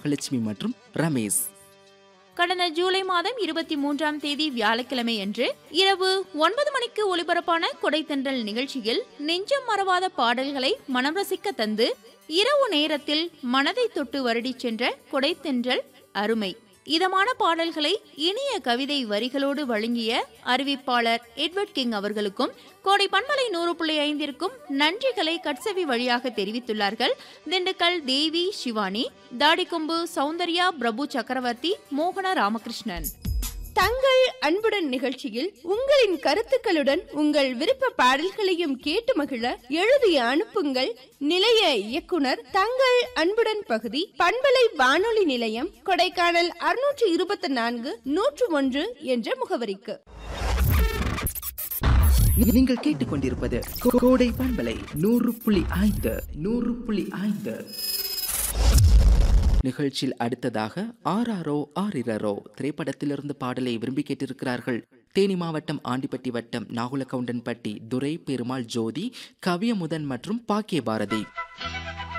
நாகலட்சுமி மற்றும் ரமேஷ் கடந்த ஜூலை மாதம் இருபத்தி மூன்றாம் தேதி வியாழக்கிழமை அன்று இரவு ஒன்பது மணிக்கு ஒளிபரப்பான கொடைத்தன்றல் நிகழ்ச்சியில் நெஞ்சம் மறவாத பாடல்களை மனம் ரசிக்க தந்து இரவு நேரத்தில் மனதை தொட்டு வருடிச் சென்ற கொடைத்தன்றல் அருமை இதமான பாடல்களை இனிய கவிதை வரிகளோடு வழங்கிய அறிவிப்பாளர் எட்வர்ட் கிங் அவர்களுக்கும் கோடை பண்பலை நூறு புள்ளி ஐந்திற்கும் நன்றிகளை கட்சவி வழியாக தெரிவித்துள்ளார்கள் திண்டுக்கல் தேவி சிவானி தாடிக்கொம்பு சௌந்தர்யா பிரபு சக்கரவர்த்தி மோகன ராமகிருஷ்ணன் தங்கள் அன்புடன் நிகழ்ச்சியில் உங்களின் கருத்துக்களுடன் உங்கள் விருப்ப பாடல்களையும் கேட்டு மகிழ எழுதி அனுப்புங்கள் நிலைய இயக்குனர் தங்கள் அன்புடன் பகுதி பண்பலை வானொலி நிலையம் கொடைக்கானல் அறுநூற்று இருபத்தி நான்கு நூற்று ஒன்று என்ற முகவரிக்கு நீங்கள் கேட்டுக்கொண்டிருப்பது கோ- கோடை பண்பலை நூறு புள்ளி ஐந்து நூறு புள்ளி ஐந்து நிகழ்ச்சியில் அடுத்ததாக ஆராரோ ஆரிரரோ திரைப்படத்திலிருந்து பாடலை விரும்பி கேட்டிருக்கிறார்கள் தேனி மாவட்டம் ஆண்டிப்பட்டி வட்டம் நாகுலகவுண்டன்பட்டி துரை பெருமாள் ஜோதி கவியமுதன் மற்றும் பாக்கிய பாரதி